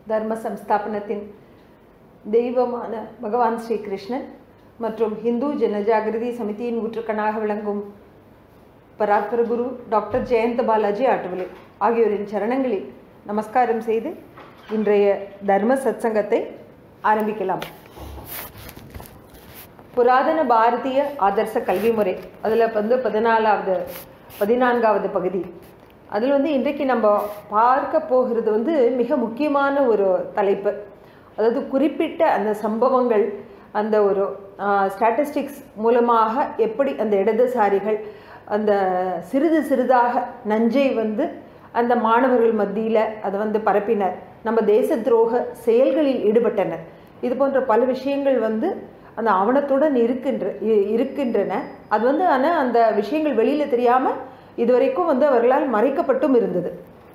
தர்ம சம்ஸ்தாபனத்தின் தெய்வமான பகவான் ஸ்ரீ கிருஷ்ணன் மற்றும் ஹிந்து ஜனஜாகிருதி சமிதியின் ஊற்றுக்கண்ணாக விளங்கும் பராத்பர குரு டாக்டர் ஜெயந்த பாலாஜி ஆட்டவலே ஆகியோரின் சரணங்களில் நமஸ்காரம் செய்து இன்றைய தர்ம சத்சங்கத்தை ஆரம்பிக்கலாம் புராதன பாரதிய ஆதர்ச கல்வி முறை அதில் வந்து பதினாலாவது பதினான்காவது பகுதி அதில் வந்து இன்றைக்கு நம்ம பார்க்க போகிறது வந்து மிக முக்கியமான ஒரு தலைப்பு அதாவது குறிப்பிட்ட அந்த சம்பவங்கள் அந்த ஒரு ஸ்டாட்டிஸ்டிக்ஸ் மூலமாக எப்படி அந்த இடதுசாரிகள் அந்த சிறிது சிறிதாக நஞ்சை வந்து அந்த மாணவர்கள் மத்தியில் அதை வந்து பரப்பினர் நம்ம தேச துரோக செயல்களில் ஈடுபட்டனர் இது போன்ற பல விஷயங்கள் வந்து அந்த ஆவணத்துடன் இருக்கின்ற இருக்கின்றன அது வந்து ஆனால் அந்த விஷயங்கள் வெளியில் தெரியாமல் இதுவரைக்கும் வந்து அவர்களால் மறைக்கப்பட்டும் இருந்தது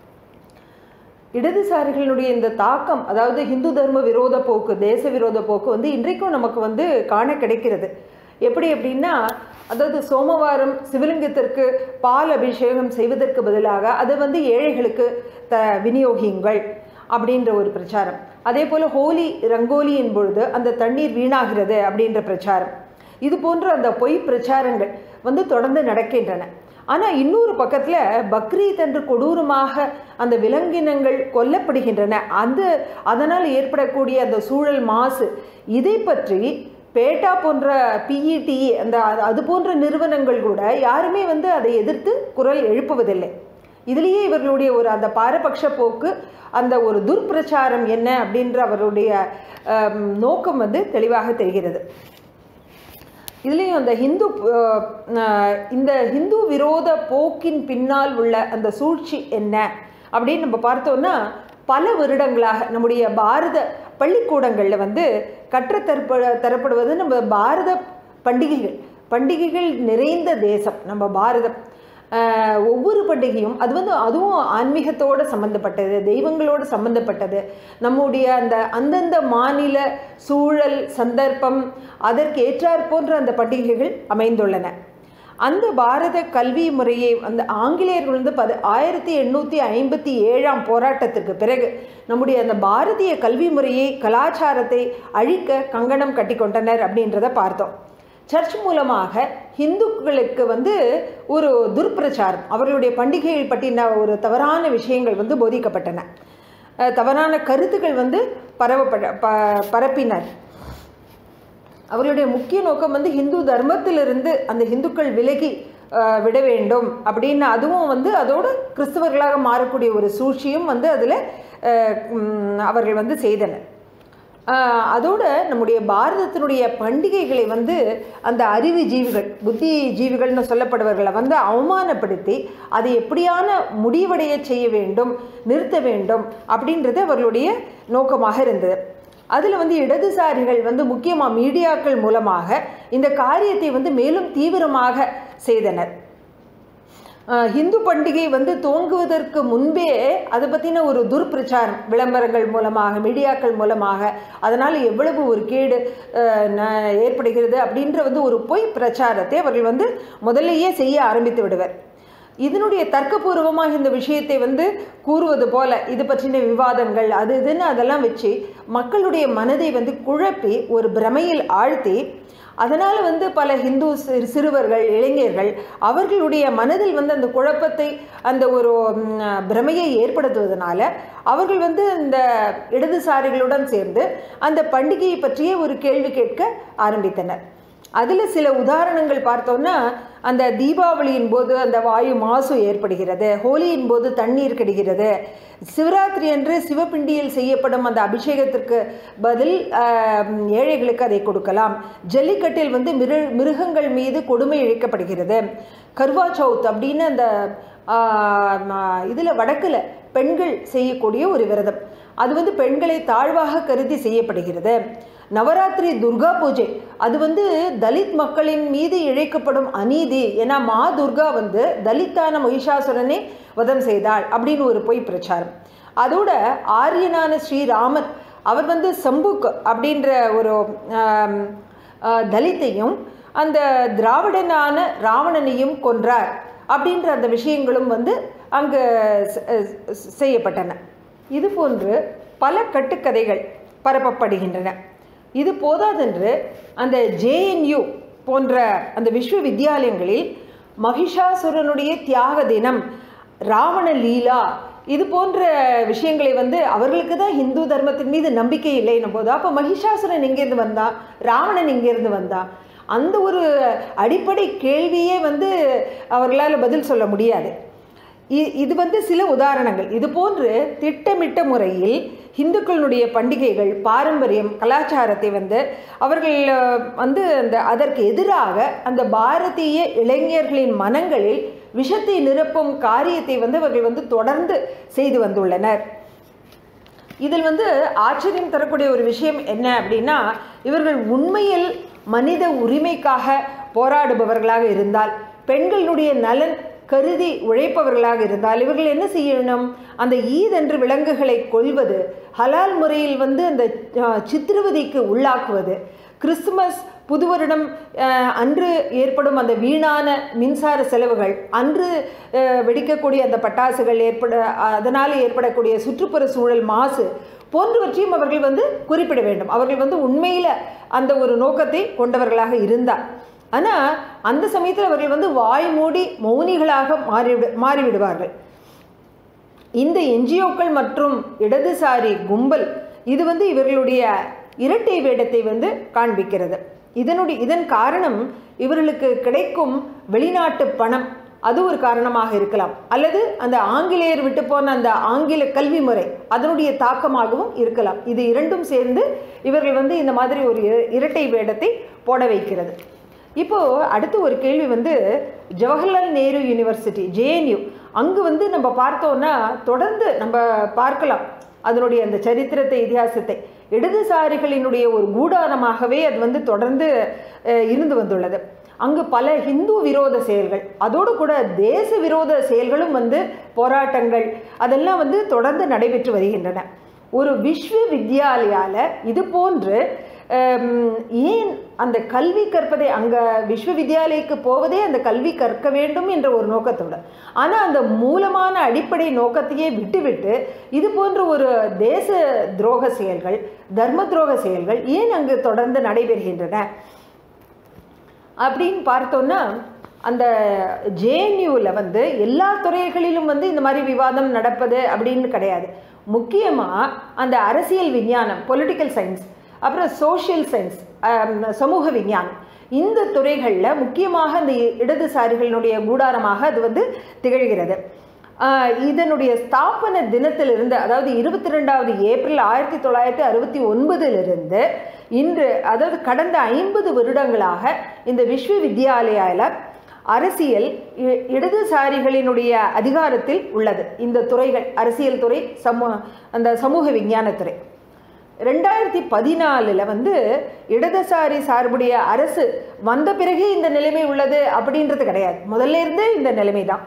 இடதுசாரிகளுடைய இந்த தாக்கம் அதாவது இந்து தர்ம விரோத போக்கு தேச விரோத போக்கு வந்து இன்றைக்கும் நமக்கு வந்து காண கிடைக்கிறது எப்படி அப்படின்னா அதாவது சோமவாரம் சிவலிங்கத்திற்கு பால் அபிஷேகம் செய்வதற்கு பதிலாக அதை வந்து ஏழைகளுக்கு த விநியோகியுங்கள் அப்படின்ற ஒரு பிரச்சாரம் அதே போல் ஹோலி ரங்கோலியின் பொழுது அந்த தண்ணீர் வீணாகிறது அப்படின்ற பிரச்சாரம் இது போன்ற அந்த பொய் பிரச்சாரங்கள் வந்து தொடர்ந்து நடக்கின்றன ஆனால் இன்னொரு பக்கத்தில் பக்ரீத் என்று கொடூரமாக அந்த விலங்கினங்கள் கொல்லப்படுகின்றன அந்த அதனால் ஏற்படக்கூடிய அந்த சூழல் மாசு இதை பற்றி பேட்டா போன்ற பிஇடி அந்த அது போன்ற நிறுவனங்கள் கூட யாருமே வந்து அதை எதிர்த்து குரல் எழுப்புவதில்லை இதுலேயே இவர்களுடைய ஒரு அந்த பாரபட்ச போக்கு அந்த ஒரு துர்பிரச்சாரம் என்ன அப்படின்ற அவருடைய நோக்கம் வந்து தெளிவாக தெரிகிறது இதுலேயும் அந்த ஹிந்து இந்த ஹிந்து விரோத போக்கின் பின்னால் உள்ள அந்த சூழ்ச்சி என்ன அப்படின்னு நம்ம பார்த்தோம்னா பல வருடங்களாக நம்முடைய பாரத பள்ளிக்கூடங்களில் வந்து கற்றுத்தரப்ப தரப்படுவது நம்ம பாரத பண்டிகைகள் பண்டிகைகள் நிறைந்த தேசம் நம்ம பாரதம் ஒவ்வொரு பண்டிகையும் அது வந்து அதுவும் ஆன்மீகத்தோடு சம்மந்தப்பட்டது தெய்வங்களோடு சம்மந்தப்பட்டது நம்முடைய அந்த அந்தந்த மாநில சூழல் சந்தர்ப்பம் அதற்கு ஏற்றாற் போன்ற அந்த பண்டிகைகள் அமைந்துள்ளன அந்த பாரத கல்வி முறையை அந்த ஆங்கிலேயர்கள் வந்து பது ஆயிரத்தி எண்ணூற்றி ஐம்பத்தி ஏழாம் போராட்டத்திற்கு பிறகு நம்முடைய அந்த பாரதிய கல்வி முறையை கலாச்சாரத்தை அழிக்க கங்கணம் கட்டி கொண்டனர் அப்படின்றத பார்த்தோம் சர்ச் மூலமாக இந்துக்களுக்கு வந்து ஒரு துர்பிரச்சாரம் அவர்களுடைய பண்டிகைகள் பற்றின ஒரு தவறான விஷயங்கள் வந்து போதிக்கப்பட்டன தவறான கருத்துக்கள் வந்து பரவப்பட ப பரப்பினர் அவர்களுடைய முக்கிய நோக்கம் வந்து ஹிந்து தர்மத்திலிருந்து அந்த இந்துக்கள் விலகி விட வேண்டும் அப்படின்னு அதுவும் வந்து அதோடு கிறிஸ்தவர்களாக மாறக்கூடிய ஒரு சூழ்ச்சியும் வந்து அதில் அவர்கள் வந்து செய்தனர் அதோட நம்முடைய பாரதத்தினுடைய பண்டிகைகளை வந்து அந்த அறிவு ஜீவிகள் புத்தி ஜீவிகள்னு சொல்லப்படுவர்களை வந்து அவமானப்படுத்தி அதை எப்படியான முடிவடைய செய்ய வேண்டும் நிறுத்த வேண்டும் அப்படின்றது அவர்களுடைய நோக்கமாக இருந்தது அதில் வந்து இடதுசாரிகள் வந்து முக்கியமாக மீடியாக்கள் மூலமாக இந்த காரியத்தை வந்து மேலும் தீவிரமாக செய்தனர் ஹிந்து பண்டிகை வந்து துவங்குவதற்கு முன்பே அதை பற்றின ஒரு துர்பிரச்சாரம் விளம்பரங்கள் மூலமாக மீடியாக்கள் மூலமாக அதனால் எவ்வளவு ஒரு கேடு ஏற்படுகிறது அப்படின்ற வந்து ஒரு பொய் பிரச்சாரத்தை அவர்கள் வந்து முதல்லையே செய்ய ஆரம்பித்து விடுவர் இதனுடைய தர்க்கபூர்வமாக இந்த விஷயத்தை வந்து கூறுவது போல இது பற்றின விவாதங்கள் அது இதுன்னு அதெல்லாம் வச்சு மக்களுடைய மனதை வந்து குழப்பி ஒரு பிரமையில் ஆழ்த்தி அதனால் வந்து பல ஹிந்து சிறுவர்கள் இளைஞர்கள் அவர்களுடைய மனதில் வந்து அந்த குழப்பத்தை அந்த ஒரு பிரமையை ஏற்படுத்துவதனால அவர்கள் வந்து இந்த இடதுசாரிகளுடன் சேர்ந்து அந்த பண்டிகையை பற்றிய ஒரு கேள்வி கேட்க ஆரம்பித்தனர் அதில் சில உதாரணங்கள் பார்த்தோன்னா அந்த தீபாவளியின் போது அந்த வாயு மாசு ஏற்படுகிறது ஹோலியின் போது தண்ணீர் கிடைக்கிறது சிவராத்திரி அன்று சிவப்பிண்டியில் செய்யப்படும் அந்த அபிஷேகத்திற்கு பதில் ஏழைகளுக்கு அதை கொடுக்கலாம் ஜல்லிக்கட்டில் வந்து மிரு மிருகங்கள் மீது கொடுமை இழைக்கப்படுகிறது கர்வா சவுத் அப்படின்னு அந்த இதில் வடக்கில் பெண்கள் செய்யக்கூடிய ஒரு விரதம் அது வந்து பெண்களை தாழ்வாக கருதி செய்யப்படுகிறது நவராத்திரி துர்கா பூஜை அது வந்து தலித் மக்களின் மீது இழைக்கப்படும் அநீதி ஏன்னா மா துர்கா வந்து தலித்தான மகிஷாசுரனே வதம் செய்தாள் அப்படின்னு ஒரு பொய் பிரச்சாரம் அதோட ஆரியனான ஸ்ரீராமர் அவர் வந்து சம்புக் அப்படின்ற ஒரு தலித்தையும் அந்த திராவிடனான ராவணனையும் கொன்றார் அப்படின்ற அந்த விஷயங்களும் வந்து அங்கு செய்யப்பட்டன இது போன்று பல கட்டுக்கதைகள் பரப்பப்படுகின்றன இது போதாதென்று அந்த ஜேஎன்யூ போன்ற அந்த விஸ்வவித்யாலயங்களில் மகிஷாசுரனுடைய தியாக தினம் ராவண லீலா இது போன்ற விஷயங்களை வந்து அவர்களுக்கு தான் இந்து தர்மத்தின் மீது நம்பிக்கை இல்லைன்னும் போது அப்போ மகிஷாசுரன் எங்கேருந்து வந்தான் ராவணன் எங்கேருந்து வந்தான் அந்த ஒரு அடிப்படை கேள்வியே வந்து அவர்களால் பதில் சொல்ல முடியாது இ- இது வந்து சில உதாரணங்கள் இது போன்று திட்டமிட்ட முறையில் இந்துக்களுடைய பண்டிகைகள் பாரம்பரியம் கலாச்சாரத்தை வந்து அவர்கள் அஹ், வந்து அந்த அதற்கு எதிராக அந்த பாரதிய இளைஞர்களின் மனங்களில் விஷத்தை நிரப்பும் காரியத்தை வந்து அவர்கள் வந்து தொடர்ந்து செய்து வந்துள்ளனர் இதில் வந்து ஆச்சரியம் தரக்கூடிய ஒரு விஷயம் என்ன அப்படின்னா இவர்கள் உண்மையில் மனித உரிமைக்காக போராடுபவர்களாக இருந்தால் பெண்களுடைய நலன் கருதி உழைப்பவர்களாக இருந்தால் இவர்கள் என்ன செய்யணும் அந்த ஈத் என்று விலங்குகளை கொல்வது ஹலால் முறையில் வந்து அந்த அஹ், சித்திரவதைக்கு உள்ளாக்குவது கிறிஸ்துமஸ் புது வருடம் அஹ், அன்று ஏற்படும் அந்த வீணான மின்சார செலவுகள் அன்று அஹ், வெடிக்கக்கூடிய அந்த பட்டாசுகள் ஏற்பட அதனால் ஏற்படக்கூடிய சுற்றுப்புற சூழல் மாசு போன்றவற்றையும் அவர்கள் வந்து குறிப்பிட வேண்டும் அவர்கள் வந்து உண்மையில் அந்த ஒரு நோக்கத்தை கொண்டவர்களாக இருந்தார் ஆனால் அந்த சமயத்தில் அவர்கள் வந்து வாய் மூடி மௌனிகளாக மாறிவிடு மாறிவிடுவார்கள் இந்த என்ஜிஓக்கள் மற்றும் இடதுசாரி கும்பல் இது வந்து இவர்களுடைய இரட்டை வேடத்தை வந்து காண்பிக்கிறது இதனுடைய இதன் காரணம் இவர்களுக்கு கிடைக்கும் வெளிநாட்டு பணம் அது ஒரு காரணமாக இருக்கலாம் அல்லது அந்த ஆங்கிலேயர் விட்டு போன அந்த ஆங்கில கல்வி முறை அதனுடைய தாக்கமாகவும் இருக்கலாம் இது இரண்டும் சேர்ந்து இவர்கள் வந்து இந்த மாதிரி ஒரு இர- இரட்டை வேடத்தை போட வைக்கிறது இப்போ அடுத்து ஒரு கேள்வி வந்து ஜவஹர்லால் நேரு யூனிவர்சிட்டி ஜேஎன்யூ அங்கு வந்து நம்ம பார்த்தோம்னா தொடர்ந்து நம்ம பார்க்கலாம் அதனுடைய அந்த சரித்திரத்தை இதிகாசத்தை இடதுசாரிகளினுடைய ஒரு கூடாரமாகவே அது வந்து தொடர்ந்து அஹ், இருந்து வந்துள்ளது அங்கு பல இந்து விரோத செயல்கள் அதோடு கூட தேச விரோத செயல்களும் வந்து போராட்டங்கள் அதெல்லாம் வந்து தொடர்ந்து நடைபெற்று வருகின்றன ஒரு விஸ்வ வித்யாலயால இது போன்று ஹம், ஏன் அந்த கல்வி கற்பதை அங்கே விஸ்வவித்யாலயக்கு போவதே அந்த கல்வி கற்க வேண்டும் என்ற ஒரு நோக்கத்தோடு ஆனால் அந்த மூலமான அடிப்படை நோக்கத்தையே விட்டுவிட்டு இது போன்ற ஒரு தேச துரோக செயல்கள் தர்ம துரோக செயல்கள் ஏன் அங்கு தொடர்ந்து நடைபெறுகின்றன அப்படின்னு பார்த்தோன்னா அந்த ஜேஎன்யூவில் வந்து எல்லா துறைகளிலும் வந்து இந்த மாதிரி விவாதம் நடப்பது அப்படின்னு கிடையாது முக்கியமாக அந்த அரசியல் விஞ்ஞானம் பொலிட்டிக்கல் சயின்ஸ் அப்புறம் சோஷியல் சயின்ஸ் சமூக விஞ்ஞானம் இந்த துறைகளில் முக்கியமாக அந்த இடதுசாரிகளினுடைய கூடாரமாக அது வந்து திகழ்கிறது ஆஹ் இதனுடைய ஸ்தாபன தினத்திலிருந்து அதாவது இருபத்தி ரெண்டாவது ஏப்ரல் ஆயிரத்தி தொள்ளாயிரத்தி அறுபத்தி ஒன்பதிலிருந்து இன்று அதாவது கடந்த ஐம்பது வருடங்களாக இந்த விஸ்வவித்யாலயாவில் அரசியல் இ- இடதுசாரிகளினுடைய அதிகாரத்தில் உள்ளது இந்த துறைகள் அரசியல் துறை சமூ அந்த சமூக விஞ்ஞானத்துறை ரெண்டாயிரத்தி பதினாலில் வந்து இடதுசாரி சார்புடைய அரசு வந்த பிறகே இந்த நிலைமை உள்ளது அப்படின்றது கிடையாது முதல்ல இருந்தே இந்த நிலைமை தான்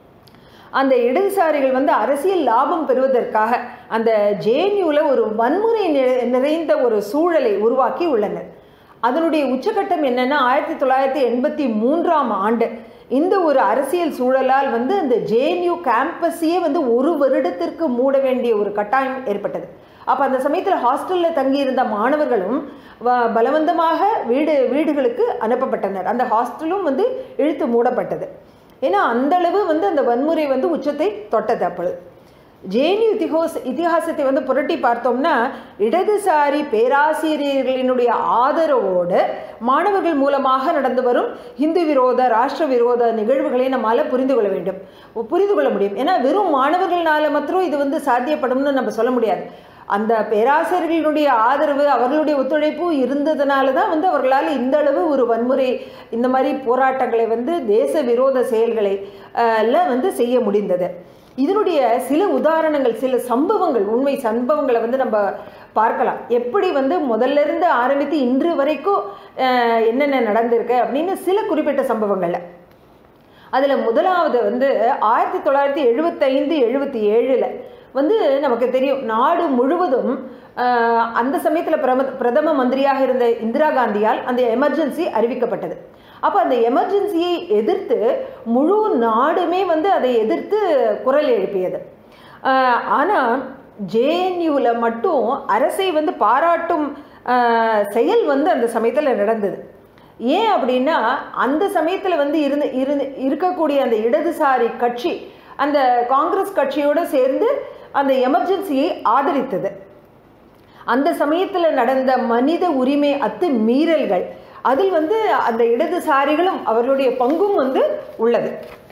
அந்த இடதுசாரிகள் வந்து அரசியல் லாபம் பெறுவதற்காக அந்த ஜேஎன்யூவில் ஒரு வன்முறை நிறை- நிறைந்த ஒரு சூழலை உருவாக்கி உள்ளனர் அதனுடைய உச்சகட்டம் என்னன்னா ஆயிரத்தி தொள்ளாயிரத்தி எண்பத்தி மூன்றாம் ஆண்டு இந்த ஒரு அரசியல் சூழலால் வந்து அந்த ஜேஎன்யூ கேம்பஸையே வந்து ஒரு வருடத்திற்கு மூட வேண்டிய ஒரு கட்டாயம் ஏற்பட்டது அப்போ அந்த சமயத்தில் ஹாஸ்டலில் தங்கியிருந்த மாணவர்களும் வ- பலவந்தமாக வீடு வீடுகளுக்கு அனுப்பப்பட்டனர் அந்த ஹாஸ்டலும் வந்து இழுத்து மூடப்பட்டது ஏன்னா அந்த அளவு வந்து அந்த வன்முறை வந்து உச்சத்தை தொட்டது அப்பொழுது ஜேஎன்யூ இதிகாச இதிகாசத்தை வந்து புரட்டி பார்த்தோம்னா இடதுசாரி பேராசிரியர்களினுடைய ஆதரவோடு மாணவர்கள் மூலமாக நடந்து வரும் இந்து விரோத ராஷ்டிர விரோத நிகழ்வுகளை நம்மால் புரிந்து கொள்ள வேண்டும் புரிந்து கொள்ள முடியும் ஏன்னா வெறும் மாணவர்களால மாத்திரம் இது வந்து சாத்தியப்படும்னு நம்ம சொல்ல முடியாது அந்த பேராசிரியர்களுடைய ஆதரவு அவர்களுடைய ஒத்துழைப்பு இருந்ததுனால தான் வந்து அவர்களால் இந்த அளவு ஒரு வன்முறை இந்த மாதிரி போராட்டங்களை வந்து தேச விரோத செயல்களை அஹ், ல வந்து செய்ய முடிந்தது இதனுடைய சில உதாரணங்கள் சில சம்பவங்கள் உண்மை சம்பவங்களை வந்து நம்ம பார்க்கலாம் எப்படி வந்து முதல்ல இருந்து ஆரம்பித்து இன்று வரைக்கும் அஹ், என்னென்ன நடந்திருக்கு அப்படின்னு சில குறிப்பிட்ட சம்பவங்கள்ல அதில் முதலாவது வந்து ஆயிரத்தி தொள்ளாயிரத்தி எழுபத்தைந்து எழுபத்தி ஏழில் வந்து நமக்கு தெரியும் நாடு முழுவதும் ஆஹ், அந்த சமயத்தில் பிரம பிரதம மந்திரியாக இருந்த இந்திரா காந்தியால் அந்த எமர்ஜென்சி அறிவிக்கப்பட்டது அப்போ அந்த எமர்ஜென்சியை எதிர்த்து முழு நாடுமே வந்து அதை எதிர்த்து குரல் எழுப்பியது ஆனால் ஜேஎன்யூவில் மட்டும் அரசை வந்து பாராட்டும் ஆஹ், செயல் வந்து அந்த சமயத்தில் நடந்தது ஏன் அப்படின்னா அந்த சமயத்தில் வந்து இருந்து இருந்து இருக்கக்கூடிய அந்த இடதுசாரி கட்சி அந்த காங்கிரஸ் கட்சியோடு சேர்ந்து அந்த எமர்ஜென்சியை ஆதரித்தது அந்த சமயத்தில் நடந்த மனித உரிமை அத்து மீறல்கள் அதில் வந்து அந்த இடதுசாரிகளும் அவர்களுடைய பங்கும் வந்து உள்ளது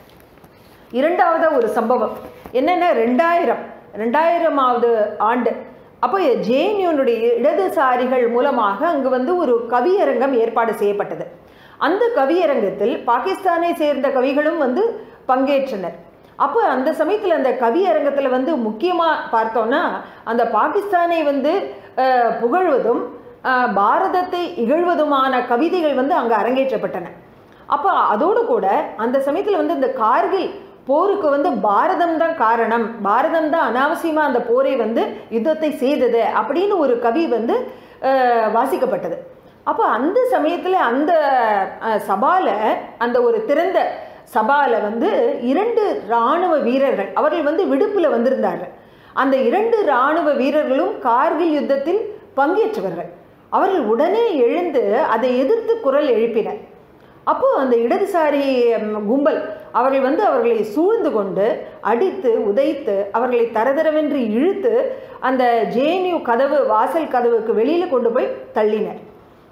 இரண்டாவது ஒரு சம்பவம் என்னென்னா ரெண்டாயிரம் ரெண்டாயிரமாவது ஆண்டு அப்போ ஜேஎன்யூனுடைய இடதுசாரிகள் மூலமாக அங்கு வந்து ஒரு கவியரங்கம் ஏற்பாடு செய்யப்பட்டது அந்த கவியரங்கத்தில் பாகிஸ்தானை சேர்ந்த கவிகளும் வந்து பங்கேற்றனர் அப்போ அந்த சமயத்தில் அந்த கவியரங்கத்தில் வந்து முக்கியமாக பார்த்தோன்னா அந்த பாகிஸ்தானை வந்து அஹ், புகழ்வதும் அஹ், பாரதத்தை இகழ்வதுமான கவிதைகள் வந்து அங்கே அரங்கேற்றப்பட்டன அப்போ அதோடு கூட அந்த சமயத்தில் வந்து இந்த கார்கில் போருக்கு வந்து பாரதம் தான் காரணம் பாரதம் தான் அனாவசியமாக அந்த போரை வந்து யுத்தத்தை செய்தது அப்படின்னு ஒரு கவி வந்து அஹ், வாசிக்கப்பட்டது அப்போ அந்த சமயத்தில் அந்த சபால அந்த ஒரு திறந்த சபால வந்து இரண்டு இராணுவ வீரர்கள் அவர்கள் வந்து விடுப்பில் வந்திருந்தார்கள் அந்த இரண்டு இராணுவ வீரர்களும் கார்கில் யுத்தத்தில் பங்கேற்றவர்கள் அவர்கள் உடனே எழுந்து அதை எதிர்த்து குரல் எழுப்பினர் அப்போ அந்த இடதுசாரி ம், கும்பல் அவர்கள் வந்து அவர்களை சூழ்ந்து கொண்டு அடித்து உதைத்து அவர்களை தரதரவென்று இழுத்து அந்த ஜேஎன்யூ கதவு வாசல் கதவுக்கு வெளியில் கொண்டு போய் தள்ளினர்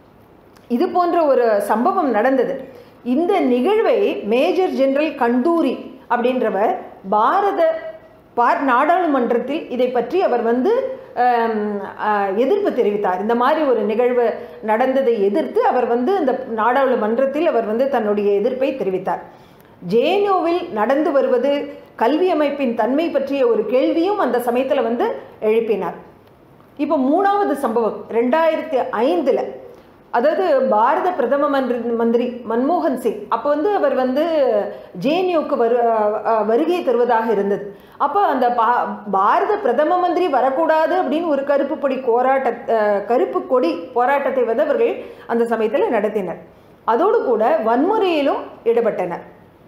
இது போன்ற ஒரு சம்பவம் நடந்தது இந்த நிகழ்வை மேஜர் ஜெனரல் கண்டூரி அப்படின்றவர் பாரத பார் நாடாளுமன்றத்தில் இதை பற்றி அவர் வந்து ஆம், ஆ, எதிர்ப்பு தெரிவித்தார் இந்த மாதிரி ஒரு நிகழ்வு நடந்ததை எதிர்த்து அவர் வந்து இந்த நாடாளுமன்றத்தில் அவர் வந்து தன்னுடைய எதிர்ப்பை தெரிவித்தார் ஜேஎன்யூவில் நடந்து வருவது கல்வி அமைப்பின் தன்மை பற்றிய ஒரு கேள்வியும் அந்த சமயத்தில் வந்து எழுப்பினார் இப்போ மூணாவது சம்பவம் ரெண்டாயிரத்தி ஐந்தில் அதாவது பாரத பிரதம மந்திரி மந்திரி மன்மோகன் சிங் அப்போ வந்து அவர் வந்து ஜேஎன்யூக்கு வரு அஹ் வருகை தருவதாக இருந்தது அப்போ அந்த பா பாரத பிரதம மந்திரி வரக்கூடாது அப்படின்னு ஒரு கருப்பு பொடி போராட்ட அஹ் கருப்பு கொடி போராட்டத்தை வந்து அவர்கள் அந்த சமயத்தில் நடத்தினர் அதோடு கூட வன்முறையிலும் ஈடுபட்டனர்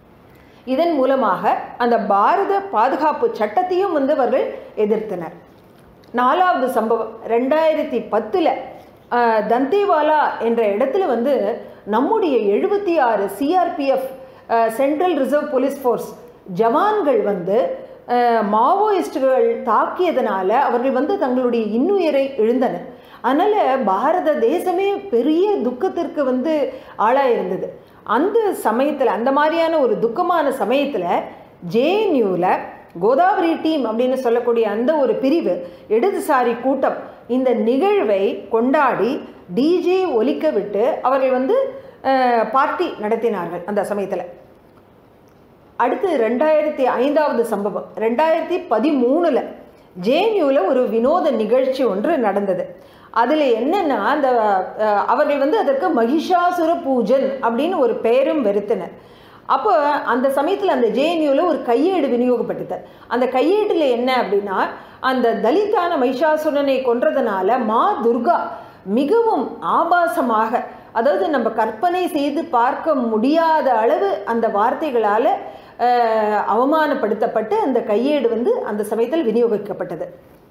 இதன் மூலமாக அந்த பாரத பாதுகாப்பு சட்டத்தையும் வந்து அவர்கள் எதிர்த்தனர் நாலாவது சம்பவம் ரெண்டாயிரத்தி பத்தில் தந்தேவாலா என்ற இடத்துல வந்து நம்முடைய எழுபத்தி ஆறு CRPF central reserve police force ஜவான்கள் வந்து அஹ், மாவோயிஸ்டுகள் தாக்கியதனால அவர்கள் வந்து தங்களுடைய இன்னுயிரை இழந்தனர் அதனால் பாரத தேசமே பெரிய துக்கத்திற்கு வந்து ஆளாயிருந்தது அந்த சமயத்தில் அந்த மாதிரியான ஒரு துக்கமான சமயத்தில் ஜேஎன்யூவில் கோதாவரி டீம் அப்படின்னு சொல்லக்கூடிய அந்த ஒரு பிரிவு இடதுசாரி கூட்டம் இந்த நிகழ்வை கொண்டாடி டிஜே ஒலிக்க விட்டு அவர்கள் வந்து அஹ், பார்ட்டி நடத்தினார்கள் அந்த சமயத்தில் அடுத்து ரெண்டாயிரத்தி ஐந்தாவது சம்பவம் ரெண்டாயிரத்தி பதிமூணில் ஜேஎன்யூவில் ஒரு வினோத நிகழ்ச்சி ஒன்று நடந்தது அதில் என்னென்னா அந்த அஹ், அவர்கள் வந்து அதற்கு மகிஷாசுர பூஜன் அப்படின்னு ஒரு பெயரும் வெறுத்தனர் அப்போ அந்த சமயத்தில் அந்த ஜேஎன்யூவில் ஒரு கையேடு விநியோகப்பட்டது அந்த கையேட்டில் என்ன அப்படின்னா அந்த தலித்தான மகிஷாசுரனை கொன்றதுனால மா துர்கா மிகவும் ஆபாசமாக அதாவது நம்ம கற்பனை செய்து பார்க்க முடியாத அளவு அந்த வார்த்தைகளால் அஹ், அவமானப்படுத்தப்பட்டு அந்த கையேடு வந்து அந்த சமயத்தில் விநியோகிக்கப்பட்டது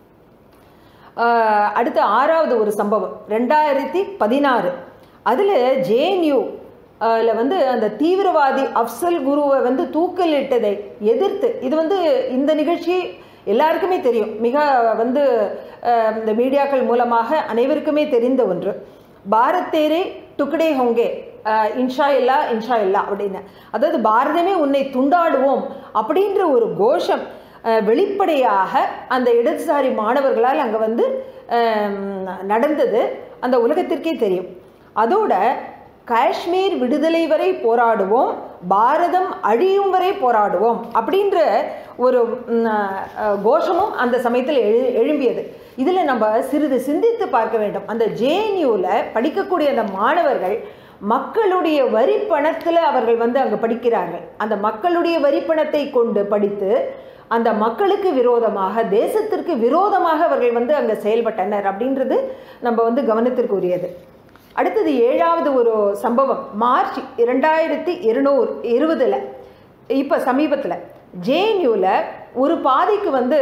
அஹ், அடுத்து ஆறாவது ஒரு சம்பவம் ரெண்டாயிரத்தி பதினாறு அதில் ஜேஎன்யூ அதில் வந்து அந்த தீவிரவாதி அப்சல் குருவை வந்து தூக்கலிட்டதை எதிர்த்து இது வந்து இந்த நிகழ்ச்சி எல்லாருக்குமே தெரியும் மிக வந்து அஹ், இந்த மீடியாக்கள் மூலமாக அனைவருக்குமே தெரிந்த ஒன்று பாரத் தேரே டுக்கடே ஹோங்கே அஹ், இன்ஷா இல்லா இன்ஷா இல்லா அப்படின்னு அதாவது பாரதமே உன்னை துண்டாடுவோம் அப்படின்ற ஒரு கோஷம் அஹ், வெளிப்படையாக அந்த இடதுசாரி மாணவர்களால் அங்கே வந்து அஹ், நடந்தது அந்த உலகத்திற்கே தெரியும் அதோட காஷ்மீர் விடுதலை வரை போராடுவோம் பாரதம் அழியும் வரை போராடுவோம் அப்படின்ற ஒரு ம், அஹ், கோஷமும் அந்த சமயத்தில் எழு எழும்பியது இதில் நம்ம சிறிது சிந்தித்து பார்க்க வேண்டும் அந்த ஜேஎன்யூவில் படிக்கக்கூடிய அந்த மாணவர்கள் மக்களுடைய வரி பணத்தில் அவர்கள் வந்து அங்கே படிக்கிறார்கள் அந்த மக்களுடைய வரி பணத்தை கொண்டு படித்து அந்த மக்களுக்கு விரோதமாக தேசத்திற்கு விரோதமாக அவர்கள் வந்து அங்கே செயல்பட்டனர் அப்படின்றது நம்ம வந்து கவனத்திற்குரியது அடுத்தது ஏழாவது ஒரு சம்பவம் மார்ச் இரண்டாயிரத்தி இருநூறு இருபதில் இப்போ சமீபத்தில் ஜேஎன்யூவில் ஒரு பாதைக்கு வந்து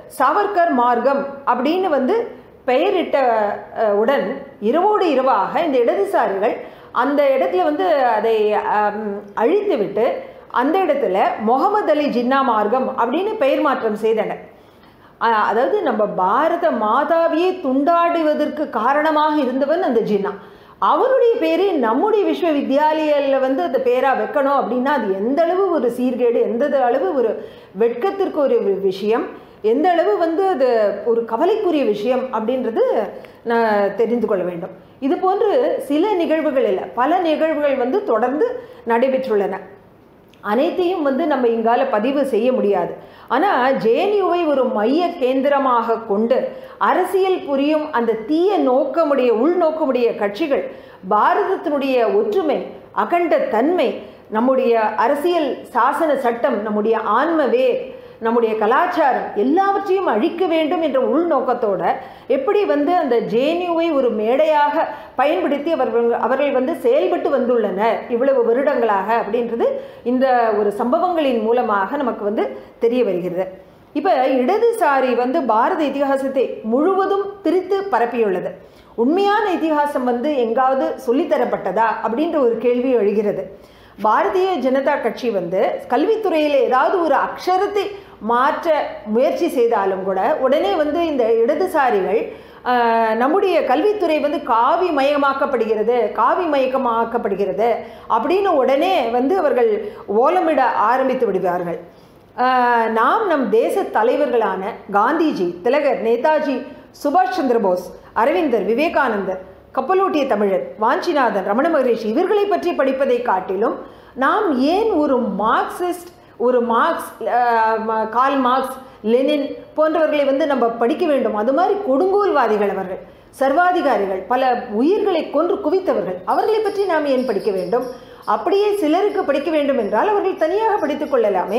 சாவர்கர் மார்க்கம் அப்படின்னு வந்து பெயரிட்ட அஹ், உடன் இரவோடு இரவாக இந்த இடதுசாரிகள் அந்த இடத்துல வந்து அதை அம், அழித்துவிட்டு அந்த இடத்துல முகமது அலி ஜின்னா மார்க்கம் அப்படின்னு பெயர் மாற்றம் செய்தனர் அஹ், அதாவது நம்ம பாரத மாதாவையே துண்டாடுவதற்கு காரணமாக இருந்தவன் அந்த ஜின்னா அவருடைய பேரு நம்முடைய விஸ்வவித்யாலயில வந்து அந்த பேரா வைக்கணும் அப்படின்னா அது எந்த அளவு ஒரு சீர்கேடு எந்த அளவு ஒரு வெட்கத்திற்கு ஒரு வி- விஷயம் எந்த அளவு வந்து அது ஒரு கவலைக்குரிய விஷயம் அப்படின்றது நான் தெரிந்து கொள்ள வேண்டும் இது போன்று சில நிகழ்வுகள் இல்லை பல நிகழ்வுகள் வந்து தொடர்ந்து நடைபெற்றுள்ளன அனைத்தையும் வந்து நம்ம இங்கால பதிவு செய்ய முடியாது ஆனால் ஜேஎன்யூவை ஒரு மைய கேந்திரமாக கொண்டு அரசியல் புரியும் அந்த தீய நோக்கமுடைய உள்நோக்கமுடைய கட்சிகள் பாரதத்தினுடைய ஒற்றுமை அகண்ட தன்மை நம்முடைய அரசியல் சாசன சட்டம் நம்முடைய ஆன்மவே நம்முடைய கலாச்சாரம் எல்லாவற்றையும் அழிக்க வேண்டும் என்ற உள்நோக்கத்தோட எப்படி வந்து அந்த ஜேஎன்யூவை ஒரு மேடையாக பயன்படுத்தி அவர்கள் அவர்கள் வந்து செயல்பட்டு வந்துள்ளனர் இவ்வளவு வருடங்களாக அப்படின்றது இந்த ஒரு சம்பவங்களின் மூலமாக நமக்கு வந்து தெரிய வருகிறது இப்போ இடதுசாரி வந்து பாரத இதிகாசத்தை முழுவதும் பிரித்து பரப்பியுள்ளது உண்மையான இதிகாசம் வந்து எங்காவது சொல்லித்தரப்பட்டதா அப்படின்ற ஒரு கேள்வி எழுகிறது பாரதிய ஜனதா கட்சி வந்து கல்வித்துறையில் ஏதாவது ஒரு அக்ஷரத்தை மாற்ற முயற்சி செய்தாலும் கூட உடனே வந்து இந்த இடதுசாரிகள் ஆஹ், நம்முடைய கல்வித்துறை வந்து காவி மயமாக்கப்படுகிறது காவி மயக்கமாக்கப்படுகிறது அப்படின்னு உடனே வந்து அவர்கள் ஓலமிட ஆரம்பித்து விடுவார்கள் ஆஹ், நாம் நம் தேச தலைவர்களான காந்திஜி திலகர் நேதாஜி சுபாஷ் சந்திர போஸ் அரவிந்தர் விவேகானந்தர் கப்பலோட்டிய தமிழர் வாஞ்சிநாதன் ரமண மகரிஷி இவர்களை பற்றி படிப்பதை காட்டிலும் நாம் ஏன் ஒரு மார்க்சிஸ்ட் ஒரு மார்க்ஸ் ஆஹ், ம- கால் மார்க்ஸ் லெனின் போன்றவர்களை வந்து நம்ம படிக்க வேண்டும் அது மாதிரி கொடுங்கோல்வாதிகள் அவர்கள் சர்வாதிகாரிகள் பல உயிர்களை கொன்று குவித்தவர்கள் அவர்களை பற்றி நாம் ஏன் படிக்க வேண்டும் அப்படியே சிலருக்கு படிக்க வேண்டும் என்றால் அவர்கள் தனியாக படித்துக் கொள்ளலாமே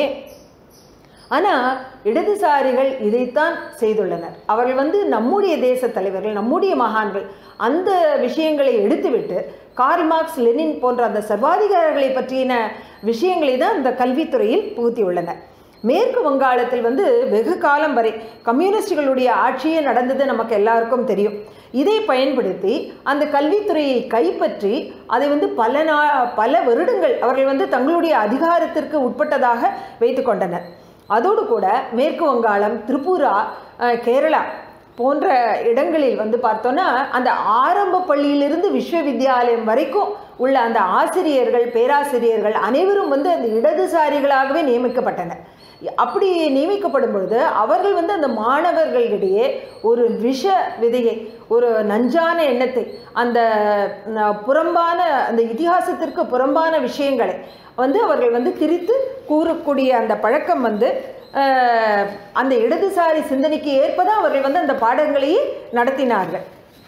ஆனால் இடதுசாரிகள் இதைத்தான் செய்துள்ளனர் அவர்கள் வந்து நம்முடைய தேச தலைவர்கள் நம்முடைய மகான்கள் அந்த விஷயங்களை எடுத்துவிட்டு கார்ல் மார்க்ஸ் லெனின் போன்ற அந்த சர்வாதிகாரிகளை பற்றின விஷயங்களை தான் இந்த கல்வித்துறையில் புகுத்தியுள்ளனர் மேற்கு வங்காளத்தில் வந்து வெகு காலம் வரை கம்யூனிஸ்டுகளுடைய ஆட்சியே நடந்தது நமக்கு எல்லாருக்கும் தெரியும் இதை பயன்படுத்தி அந்த கல்வித்துறையை கைப்பற்றி அதை வந்து பல நா பல வருடங்கள் அவர்கள் வந்து தங்களுடைய அதிகாரத்திற்கு உட்பட்டதாக வைத்து கொண்டனர் அதோடு கூட மேற்கு வங்காளம் திரிபுரா அஹ், கேரளா போன்ற இடங்களில் வந்து பார்த்தோன்னா அந்த ஆரம்ப பள்ளியிலிருந்து விஸ்வவித்யாலயம் வரைக்கும் உள்ள அந்த ஆசிரியர்கள் பேராசிரியர்கள் அனைவரும் வந்து அந்த இடதுசாரிகளாகவே நியமிக்கப்பட்டனர் அப்படி நியமிக்கப்படும் பொழுது அவர்கள் வந்து அந்த மாணவர்களிடையே ஒரு விஷ விதையை ஒரு நஞ்சான எண்ணத்தை அந்த ந- புறம்பான அந்த இதிகாசத்திற்கு புறம்பான விஷயங்களை வந்து அவர்கள் வந்து திரித்து கூறக்கூடிய அந்த பழக்கம் வந்து அஹ், அந்த இடதுசாரி சிந்தனைக்கு ஏற்பதான் அவர்கள் வந்து அந்த பாடங்களையே நடத்தினார்கள்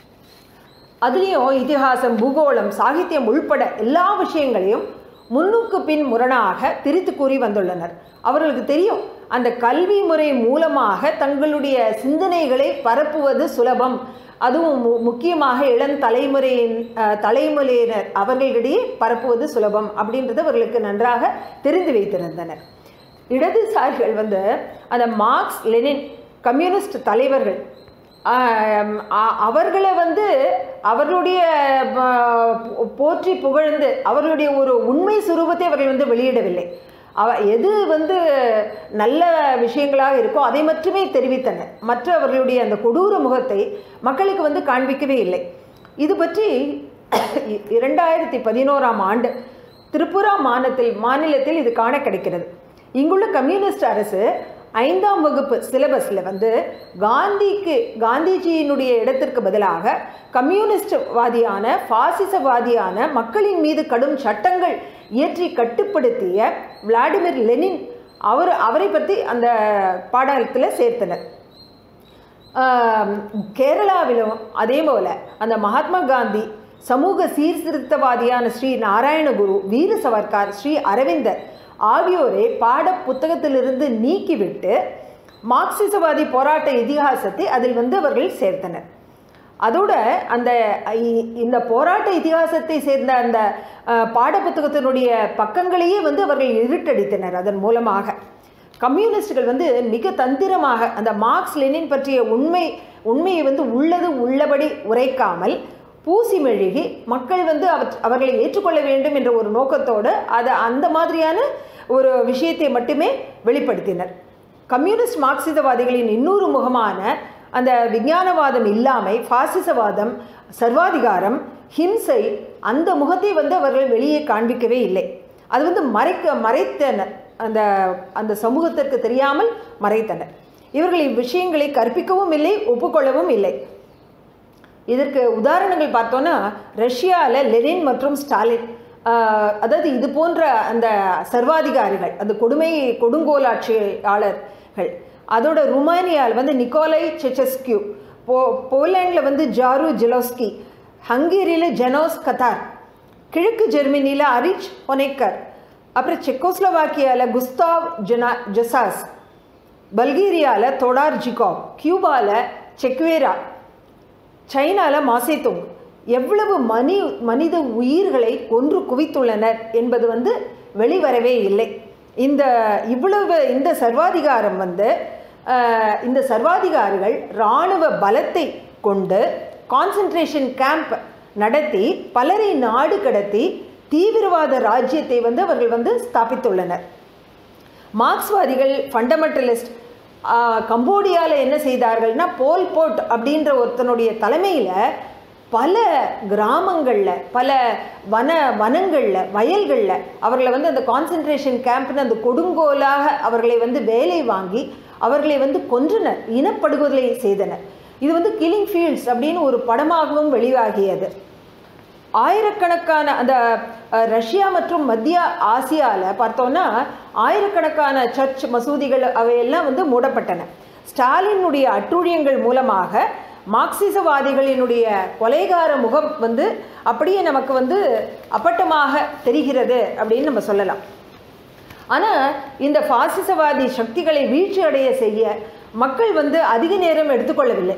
அதுலேயும் இதிகாசம் பூகோளம் சாகித்யம் உள்பட எல்லா விஷயங்களையும் முன்னுக்கு பின் முரணாக திரித்து கூறி வந்துள்ளனர் அவர்களுக்கு தெரியும் அந்த கல்வி முறை மூலமாக தங்களுடைய சிந்தனைகளை பரப்புவது சுலபம் அதுவும் மு- முக்கியமாக இளம் தலைமுறையின் அஹ், தலைமுறையினர் அவர்களிடையே பரப்புவது சுலபம் அப்படின்றது அவர்களுக்கு நன்றாக தெரிந்து வைத்திருந்தனர் இடதுசாரிகள் வந்து அந்த மார்க்ஸ் லெனின் கம்யூனிஸ்ட் தலைவர்கள் ஆம், அ- அவர்களை வந்து அவர்களுடைய ப- போற்றி புகழ்ந்து அவர்களுடைய ஒரு உண்மை சுரூபத்தை அவர்கள் வந்து வெளியிடவில்லை அவ எது வந்து நல்ல விஷயங்களாக இருக்கோ அதை மட்டுமே தெரிவித்தனர் மற்ற அவர்களுடைய அந்த கொடூர முகத்தை மக்களுக்கு வந்து காண்பிக்கவே இல்லை இது பற்றி இ- இரண்டாயிரத்தி பதினோராம் ஆண்டு திரிபுரா மாநிலத்தில் மாநிலத்தில் இது காண கிடைக்கிறது இங்குள்ள கம்யூனிஸ்ட் அரசு ஐந்தாம் வகுப்பு சிலபஸில் வந்து காந்திக்கு காந்திஜியினுடைய இடத்திற்கு பதிலாக கம்யூனிஸ்ட் வாதியான பாசிசவாதியான மக்களின் மீது கடும் சட்டங்கள் இயற்றி கட்டுப்படுத்திய விளாடிமிர் லெனின் அவர் அவரை பற்றி அந்த பாடத்தில் சேர்த்தனர் ஆம், கேரளாவிலும் அதே போல் அந்த மகாத்மா காந்தி சமூக சீர்திருத்தவாதியான ஸ்ரீ நாராயணகுரு வீர சவர்கார் ஸ்ரீ அரவிந்தர் ஆகியோரை பாட புத்தகத்திலிருந்து நீக்கிவிட்டு மார்க்சிசவாதி போராட்ட இதிகாசத்தை அதில் வந்து அவர்கள் சேர்த்தனர் அதோட அந்த இ- இந்த போராட்ட இதிகாசத்தை சேர்ந்த அந்த அஹ், பாடப்புத்தகத்தினுடைய பக்கங்களையே வந்து அவர்கள் இருட்டடித்தனர் அதன் மூலமாக கம்யூனிஸ்டுகள் வந்து மிக தந்திரமாக அந்த மார்க்ஸ் லெனின் பற்றிய உண்மை உண்மையை வந்து உள்ளது உள்ளபடி உரைக்காமல் பூசி மெழுகி மக்கள் வந்து அவ- அவர்களை ஏற்றுக்கொள்ள வேண்டும் என்ற ஒரு நோக்கத்தோடு அதை அந்த மாதிரியான ஒரு விஷயத்தை மட்டுமே வெளிப்படுத்தினர் கம்யூனிஸ்ட் மார்க்சிசவாதிகளின் இன்னொரு முகமான அந்த விஞ்ஞானவாதம் இல்லாமை பாசிசவாதம் சர்வாதிகாரம் ஹிம்சை அந்த முகத்தை வந்து அவர்கள் வெளியே காண்பிக்கவே இல்லை அது வந்து மறைக்க மறைத்தனர் அந்த அந்த சமூகத்திற்கு தெரியாமல் மறைத்தனர் இவர்கள் இவ்விஷயங்களை கற்பிக்கவும் இல்லை ஒப்புக்கொள்ளவும் இல்லை இதற்கு உதாரணங்கள் பார்த்தோன்னா ரஷ்யாவில் லெனின் மற்றும் ஸ்டாலின் ஆஹ், அதாவது இது போன்ற அந்த சர்வாதிகாரிகள் அந்த கொடுமை கொடுங்கோலாட்சியாளர்கள் அதோட ருமானியாவில் வந்து நிக்கோலை செச்சஸ்கியூ போ போலாண்டில் வந்து ஜாரு ஜெலோஸ்கி ஹங்கேரியில் ஜெனோஸ் கத்தார் கிழக்கு ஜெர்மனியில் அரிச் ஒனேக்கர் அப்புறம் செக்கோஸ்லோவாக்கியாவில் குஸ்தாவ் ஜெனா ஜெசாஸ் பல்கேரியாவில் தொடார் ஜிகாவ் கியூபாவில் செக்வேரா சைனாவில் மாசேத்தோங் எவ்வளவு மனி மனித உயிர்களை கொன்று குவித்துள்ளனர் என்பது வந்து வெளிவரவே இல்லை இந்த இவ்வளவு இந்த சர்வாதிகாரம் வந்து ஆஹ், இந்த சர்வாதிகாரிகள் இராணுவ பலத்தை கொண்டு கான்சன்ட்ரேஷன் கேம்ப் நடத்தி பலரை நாடு கடத்தி தீவிரவாத ராஜ்யத்தை வந்து அவர்கள் வந்து ஸ்தாபித்துள்ளனர் மார்க்ஸ்வாதிகள் ஃபண்டமெண்டலிஸ்ட் கம்போடியாவில் என்ன செய்தார்கள்னா போல் போட் அப்படின்ற ஒருத்தனுடைய தலைமையில் பல கிராமங்களில் பல வன வனங்களில் வயல்களில் அவர்களை வந்து அந்த கான்சன்ட்ரேஷன் கேம்ப்னு அந்த கொடுங்கோலாக அவர்களை வந்து வேலை வாங்கி அவர்களை வந்து கொன்றனர் இனப்படுகொலை செய்தனர் இது வந்து கில்லிங் ஃபீல்ட்ஸ் அப்படின்னு ஒரு படமாகவும் வெளியாகியது ஆயிரக்கணக்கான அந்த அஹ், ரஷ்யா மற்றும் மத்திய ஆசியாவில் பார்த்தோன்னா ஆயிரக்கணக்கான சர்ச் மசூதிகள் அவையெல்லாம் வந்து மூடப்பட்டன ஸ்டாலினுடைய அட்டூழியங்கள் மூலமாக மார்க்சிசவாதிகளினுடைய கொலைகார முகம் வந்து அப்படியே நமக்கு வந்து அப்பட்டமாக தெரிகிறது அப்படின்னு நம்ம சொல்லலாம் ஆனால் இந்த பாசிசவாதி சக்திகளை வீழ்ச்சி அடைய செய்ய மக்கள் வந்து அதிக நேரம் எடுத்துக்கொள்ளவில்லை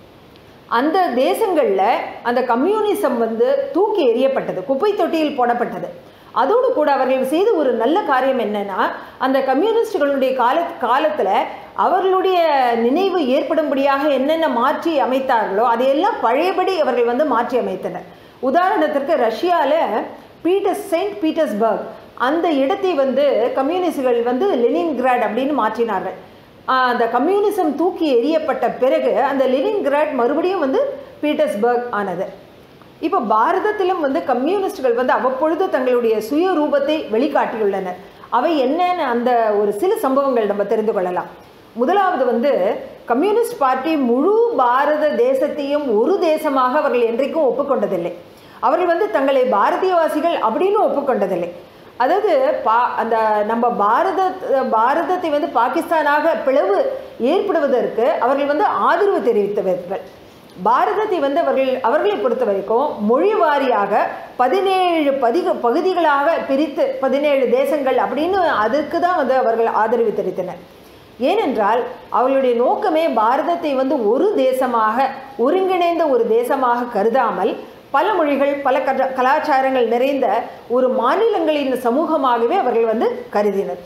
அந்த தேசங்களில் அந்த கம்யூனிசம் வந்து தூக்கி எறியப்பட்டது குப்பை தொட்டியில் போடப்பட்டது அதோடு கூட அவர்கள் செய்த ஒரு நல்ல காரியம் என்னன்னா அந்த கம்யூனிஸ்டுகளுடைய கால காலத்தில் அவர்களுடைய நினைவு ஏற்படும்படியாக என்னென்ன மாற்றி அமைத்தார்களோ அதையெல்லாம் பழையபடி அவர்கள் வந்து மாற்றி அமைத்தனர் உதாரணத்திற்கு ரஷ்யாவில் பீட்டர்ஸ் செயின்ட் பீட்டர்ஸ்பர்க் அந்த இடத்தை வந்து கம்யூனிஸ்டுகள் வந்து லெனின்கிராட் அப்படின்னு மாற்றினார்கள் ஆஹ் அந்த கம்யூனிசம் தூக்கி எறியப்பட்ட பிறகு அந்த லெனின்கிராட் மறுபடியும் வந்து பீட்டர்ஸ்பர்க் ஆனது இப்போ பாரதத்திலும் வந்து கம்யூனிஸ்டுகள் வந்து அவ்வப்பொழுது தங்களுடைய சுய ரூபத்தை வெளிக்காட்டியுள்ளனர் அவை என்னென்ன அந்த ஒரு சில சம்பவங்கள் நம்ம தெரிந்து கொள்ளலாம் முதலாவது வந்து கம்யூனிஸ்ட் பார்ட்டி முழு பாரத தேசத்தையும் ஒரு தேசமாக அவர்கள் என்றைக்கும் ஒப்புக்கொண்டதில்லை அவர்கள் வந்து தங்களை பாரதியவாசிகள் அப்படின்னு ஒப்புக்கொண்டதில்லை அதாவது பா அந்த நம்ம பாரத பாரதத்தை வந்து பாகிஸ்தானாக பிளவு ஏற்படுவதற்கு அவர்கள் வந்து ஆதரவு தெரிவித்தவர்கள் பாரதத்தை வந்து அவர்கள் அவர்களை பொறுத்த வரைக்கும் மொழி வாரியாக பதினேழு பதிக பகுதிகளாக பிரித்து பதினேழு தேசங்கள் அப்படின்னு அதுக்கு தான் வந்து அவர்கள் ஆதரவு தெரிவித்தனர் ஏனென்றால் அவர்களுடைய நோக்கமே பாரதத்தை வந்து ஒரு தேசமாக ஒருங்கிணைந்த ஒரு தேசமாக கருதாமல் பல மொழிகள் பல கஜ- கலாச்சாரங்கள் நிறைந்த ஒரு மாநிலங்களின் சமூகமாகவே அவர்கள் வந்து கருதினர்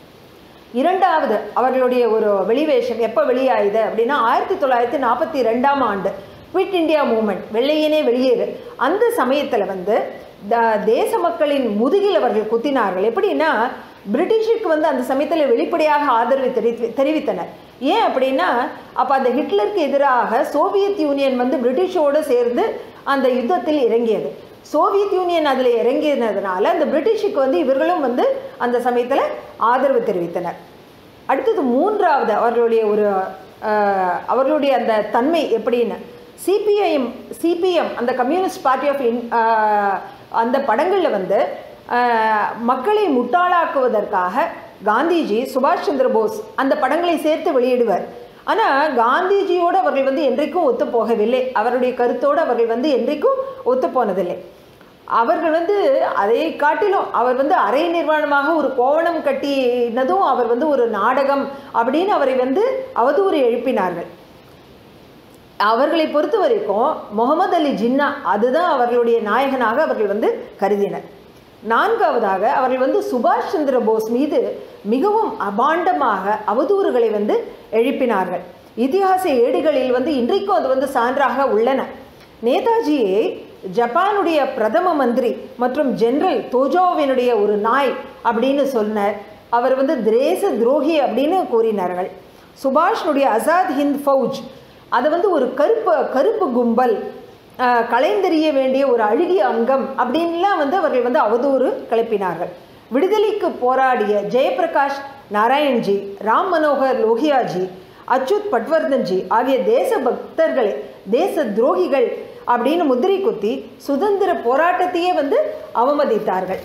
இரண்டாவது அவர்களுடைய ஒரு வெளிவேஷம் எப்போ வெளியாயுது அப்படின்னா ஆயிரத்தி தொள்ளாயிரத்தி நாற்பத்தி ரெண்டாம் ஆண்டு குவிட் இந்தியா மூமெண்ட் வெள்ளையனே வெளியேறு அந்த சமயத்தில் வந்து த- தேச மக்களின் முதுகில் அவர்கள் குத்தினார்கள் எப்படின்னா பிரிட்டிஷுக்கு வந்து அந்த சமயத்தில் வெளிப்படையாக ஆதரவு தெரிவி தெரிவித்தனர் ஏன் அப்படின்னா அப்போ அந்த ஹிட்லருக்கு எதிராக சோவியத் யூனியன் வந்து பிரிட்டிஷோடு சேர்ந்து அந்த யுத்தத்தில் இறங்கியது சோவியத் யூனியன் அதில் இறங்கினதுனால அந்த பிரிட்டிஷுக்கு வந்து இவர்களும் வந்து அந்த சமயத்தில் ஆதரவு தெரிவித்தனர் அடுத்தது மூன்றாவது அவர்களுடைய ஒரு அஹ், அவர்களுடைய அந்த தன்மை எப்படின்னு சிபிஐஎம் சிபிஎம் அந்த கம்யூனிஸ்ட் பார்ட்டி ஆஃப் இன் அஹ், அந்த படங்களில் வந்து அஹ், மக்களை முட்டாளாக்குவதற்காக காந்திஜி சுபாஷ் சந்திர போஸ் அந்த படங்களை சேர்த்து வெளியிடுவார் ஆனால் காந்திஜியோடு அவர்கள் வந்து என்றைக்கும் ஒத்து போகவில்லை அவருடைய கருத்தோடு அவர்கள் வந்து என்றைக்கும் ஒத்து போனதில்லை அவர்கள் வந்து அதை காட்டிலும் அவர் வந்து அரை நிர்வாணமாக ஒரு கோவணம் கட்டினதும் அவர் வந்து ஒரு நாடகம் அப்படின்னு அவரை வந்து அவதூறு எழுப்பினார்கள் அவர்களை பொறுத்த வரைக்கும் முகமது அலி ஜின்னா அதுதான் அவர்களுடைய நாயகனாக அவர்கள் வந்து கருதினர் நான்காவதாக அவர்கள் வந்து சுபாஷ் சந்திர போஸ் மீது மிகவும் அபாண்டமாக அவதூறுகளை வந்து எழுப்பினார்கள் இதிகாச ஏடுகளில் வந்து இன்றைக்கும் அது வந்து சான்றாக உள்ளன நேதாஜியை ஜப்பானுடைய பிரதம மந்திரி மற்றும் ஜெனரல் தோஜோவினுடைய ஒரு நாய் அப்படின்னு சொன்னார் அவர் வந்து தேச துரோகி அப்படின்னு கூறினார்கள் சுபாஷ்னுடைய அசாத் ஹிந்த் ஃபவுஜ் அதை வந்து ஒரு கருப்பு கருப்பு கும்பல் அஹ், களைந்தெறிய வேண்டிய ஒரு அழுகிய அங்கம் அப்படின்லாம் வந்து அவர்கள் வந்து அவதூறு கிளப்பினார்கள் விடுதலைக்கு போராடிய ஜெயபிரகாஷ் நாராயண்ஜி ராம் மனோகர் லோகியாஜி அச்சுத் பட்வர்தன்ஜி ஆகிய தேச பக்தர்களை தேச துரோகிகள் அப்படின்னு முத்திரை குத்தி சுதந்திர போராட்டத்தையே வந்து அவமதித்தார்கள்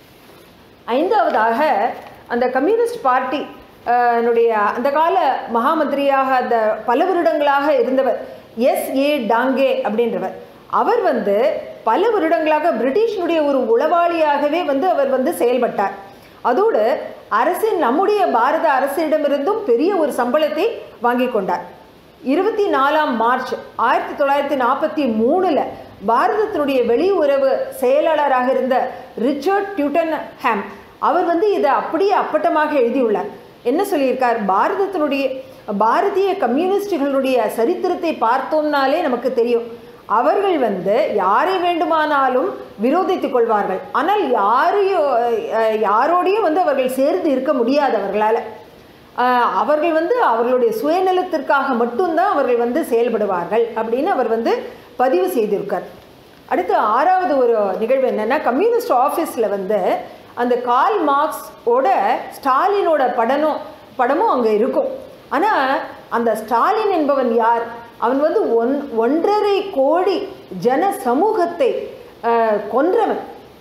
ஐந்தாவதாக அந்த கம்யூனிஸ்ட் பார்ட்டி அஹ், னுடைய அந்த கால மகாமந்திரியாக அந்த பல வருடங்களாக இருந்தவர் எஸ் ஏ டாங்கே அப்படின்றவர் அவர் வந்து பல வருடங்களாக பிரிட்டிஷனுடைய ஒரு உளவாளியாகவே வந்து அவர் வந்து செயல்பட்டார் அதோடு அரசின் நம்முடைய பாரத அரசிடமிருந்தும் பெரிய ஒரு சம்பளத்தை வாங்கி கொண்டார் இருபத்தி நாலாம் மார்ச் ஆயிரத்தி தொள்ளாயிரத்தி நாற்பத்தி மூணில் பாரதத்தினுடைய வெளியுறவு செயலாளராக இருந்த ரிச்சர்ட் டியூட்டன் ஹேம் அவர் வந்து இதை அப்படியே அப்பட்டமாக எழுதியுள்ளார் என்ன சொல்லியிருக்கார் பாரதத்தினுடைய பாரதிய கம்யூனிஸ்டுகளுடைய சரித்திரத்தை பார்த்தோம்னாலே நமக்கு தெரியும் அவர்கள் வந்து யாரை வேண்டுமானாலும் விரோதித்துக் கொள்வார்கள் ஆனால் யாரையும் அஹ், யாரோடையும் வந்து அவர்கள் சேர்ந்து இருக்க முடியாது அவர்களால் ஆஹ் அவர்கள் வந்து அவர்களுடைய சுயநலத்திற்காக மட்டும்தான் அவர்கள் வந்து செயல்படுவார்கள் அப்படின்னு அவர் வந்து பதிவு செய்திருக்கார் அடுத்து ஆறாவது ஒரு நிகழ்வு என்னென்னா கம்யூனிஸ்ட் ஆஃபீஸில் வந்து அந்த கால் மார்க்ஸோட ஸ்டாலினோட படனும் படமும் அங்கே இருக்கும் ஆனால் அந்த ஸ்டாலின் என்பவன் யார் அவன் வந்து ஒன் ஒன்றரை கோடி ஜன சமூகத்தை ஆஹ், கொன்றவன்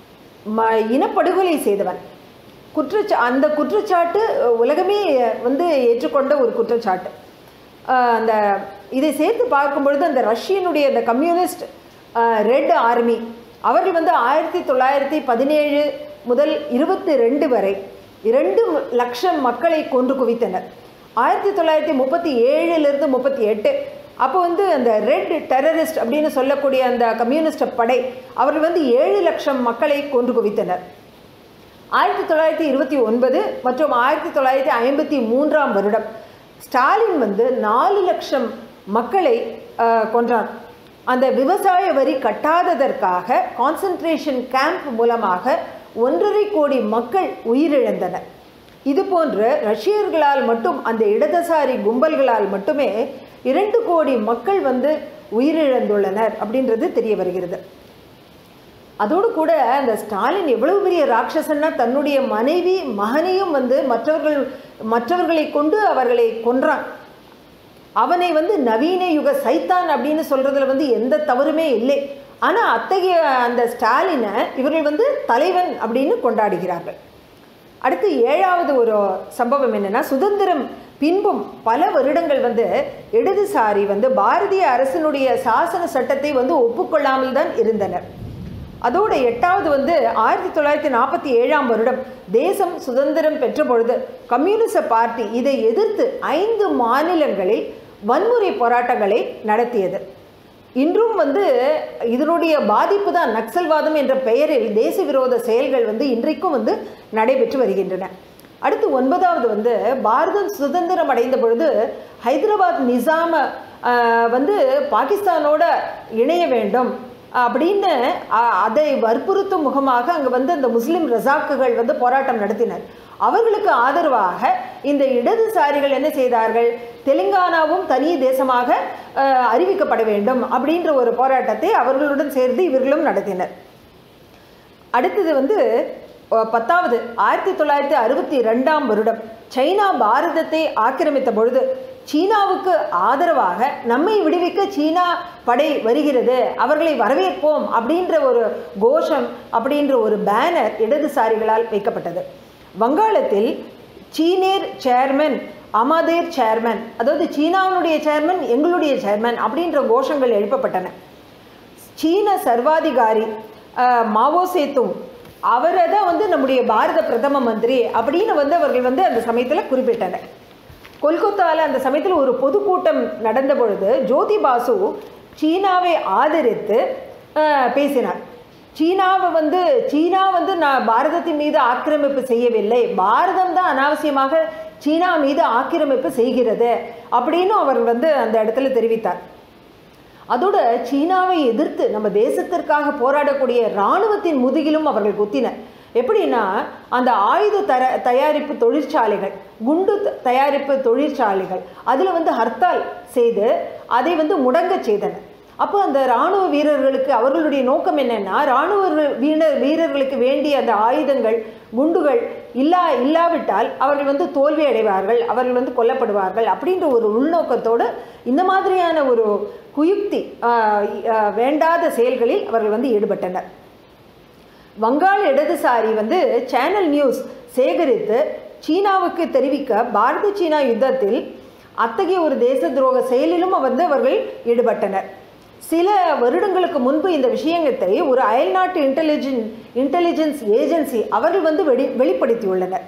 ம இனப்படுகொலை செய்தவன் குற்றச்சா அந்த குற்றச்சாட்டு அஹ், உலகமே வந்து ஏற்றுக்கொண்ட ஒரு குற்றச்சாட்டு அஹ், அந்த இதை சேர்த்து பார்க்கும் பொழுது அந்த ரஷ்யனுடைய அந்த கம்யூனிஸ்ட் ரெட் ஆர்மி அவர்கள் வந்து ஆயிரத்தி தொள்ளாயிரத்தி பதினேழு முதல் இருபத்தி ரெண்டு வரை இரண்டு லட்சம் மக்களை கொன்று குவித்தனர் ஆயிரத்தி தொள்ளாயிரத்தி முப்பத்தி ஏழுலேருந்து முப்பத்தி எட்டு அப்போ வந்து அந்த ரெட் டெரரிஸ்ட் அப்படின்னு சொல்லக்கூடிய அந்த கம்யூனிஸ்ட் படை அவர்கள் வந்து ஏழு லட்சம் மக்களை கொன்று குவித்தனர் ஆயிரத்தி தொள்ளாயிரத்தி இருபத்தி ஒன்பது மற்றும் ஆயிரத்தி தொள்ளாயிரத்தி ஐம்பத்தி மூன்றாம் வருடம் ஸ்டாலின் வந்து நாலு லட்சம் மக்களை அஹ், கொன்றான் அந்த விவசாய வரி கட்டாததற்காக கான்சன்ட்ரேஷன் கேம்ப் மூலமாக ஒன்றரை கோடி மக்கள் உயிரிழந்தனர் இதுபோன்று ரஷ்யர்களால் மட்டும் அந்த இடதுசாரி கும்பல்களால் மட்டுமே இரண்டு கோடி மக்கள் வந்து உயிரிழந்துள்ளனர் அப்படின்றது தெரிய வருகிறது அதோடு கூட அந்த ஸ்டாலின் எவ்வளவு பெரிய ராட்சசன்னா தன்னுடைய மனைவி மகனையும் வந்து மற்றவர்கள் மற்றவர்களை கொண்டு அவர்களை கொன்றான் அவனை வந்து நவீன யுக சைத்தான் அப்படின்னு சொல்றதுல வந்து எந்த தவறுமே இல்லை ஆனால் அத்தகைய அந்த ஸ்டாலினை இவர்கள் வந்து தலைவன் அப்படின்னு கொண்டாடுகிறார்கள் அடுத்து ஏழாவது ஒரு சம்பவம் என்னன்னா சுதந்திரம் பின்பும் பல வருடங்கள் வந்து இடதுசாரி வந்து பாரதிய அரசினுடைய சாசன சட்டத்தை வந்து ஒப்புக்கொள்ளாமல் தான் இருந்தனர் அதோட எட்டாவது வந்து ஆயிரத்தி தொள்ளாயிரத்தி நாற்பத்தி ஏழாம் வருடம் தேசம் சுதந்திரம் பெற்ற பொழுது கம்யூனிச பார்ட்டி இதை எதிர்த்து ஐந்து மாநிலங்களில் வன்முறை போராட்டங்களை நடத்தியது இன்றும் வந்து இதனுடைய பாதிப்பு தான் நக்சல்வாதம் என்ற பெயரில் தேச விரோத செயல்கள் வந்து இன்றைக்கும் வந்து நடைபெற்று வருகின்றன அடுத்து ஒன்பதாவது வந்து பாரதம் சுதந்திரம் அடைந்த பொழுது ஹைதராபாத் நிசாம ஆஹ், வந்து பாகிஸ்தானோட இணைய வேண்டும் அப்படின்னு அ- அதை வற்புறுத்தும் முகமாக அங்கே வந்து அந்த முஸ்லிம் ரசாக்குகள் வந்து போராட்டம் நடத்தினர் அவர்களுக்கு ஆதரவாக இந்த இடதுசாரிகள் என்ன செய்தார்கள் தெலுங்கானாவும் தனி தேசமாக அஹ், அறிவிக்கப்பட வேண்டும் அப்படின்ற ஒரு போராட்டத்தை அவர்களுடன் சேர்ந்து இவர்களும் நடத்தினர் அடுத்தது வந்து அஹ், பத்தாவது ஆயிரத்தி தொள்ளாயிரத்தி அறுபத்தி ரெண்டாம் வருடம் சைனா பாரதத்தை ஆக்கிரமித்த பொழுது சீனாவுக்கு ஆதரவாக நம்மை விடுவிக்க சீனா படை வருகிறது அவர்களை வரவேற்போம் அப்படின்ற ஒரு கோஷம் அப்படின்ற ஒரு பேனர் இடதுசாரிகளால் வைக்கப்பட்டது வங்காளத்தில் சீனேர் சேர்மன் அமாதேர் சேர்மன் அதாவது சீனாவினுடைய சேர்மன் எங்களுடைய சேர்மன் அப்படின்ற கோஷங்கள் எழுப்பப்பட்டன சீன சர்வாதிகாரி அஹ், மாவோ சேத்துங் அவரை தான் வந்து நம்முடைய பாரத பிரதம மந்திரி அப்படின்னு வந்து அவர்கள் வந்து அந்த சமயத்தில் குறிப்பிட்டனர் கொல்கத்தாவில் அந்த சமயத்தில் ஒரு பொதுக்கூட்டம் நடந்த பொழுது ஜோதி பாசு சீனாவை ஆதரித்து அஹ், பேசினார் சீனாவை வந்து சீனா வந்து நான் பாரதத்தின் மீது ஆக்கிரமிப்பு செய்யவில்லை பாரதம் தான் அனாவசியமாக சீனா மீது ஆக்கிரமிப்பு செய்கிறது அப்படின்னு அவர் வந்து அந்த இடத்துல தெரிவித்தார் அதோட சீனாவை எதிர்த்து நம்ம தேசத்திற்காக போராடக்கூடிய இராணுவத்தின் முதுகிலும் அவர்கள் குத்தினர் எப்படின்னா அந்த ஆயுத தர தயாரிப்பு தொழிற்சாலைகள் குண்டு த- தயாரிப்பு தொழிற்சாலைகள் அதில் வந்து ஹர்த்தால் செய்து அதை வந்து முடங்கச் செய்தனர் அப்போ அந்த இராணுவ வீரர்களுக்கு அவர்களுடைய நோக்கம் என்னன்னா இராணுவ வீரர் வீரர்களுக்கு வேண்டிய அந்த ஆயுதங்கள் குண்டுகள் இல்லா இல்லாவிட்டால் அவர்கள் வந்து தோல்வி அடைவார்கள் அவர்கள் வந்து கொல்லப்படுவார்கள் அப்படின்ற ஒரு உள்நோக்கத்தோடு இந்த மாதிரியான ஒரு குயுக்தி ஆஹ், ஆஹ், வேண்டாத செயல்களில் அவர்கள் வந்து ஈடுபட்டனர் வங்காள இடதுசாரி வந்து சேனல் நியூஸ் சேகரித்து சீனாவுக்கு தெரிவிக்க பாரத சீனா யுத்தத்தில் அத்தகைய ஒரு தேச துரோக செயலிலும் வந்து அவர்கள் ஈடுபட்டனர் சில வருடங்களுக்கு முன்பு இந்த விஷயத்தை ஒரு அயல்நாட்டு இன்டெலிஜென் இன்டெலிஜென்ஸ் ஏஜென்சி அவர்கள் வந்து வெளி வெளிப்படுத்தியுள்ளனர்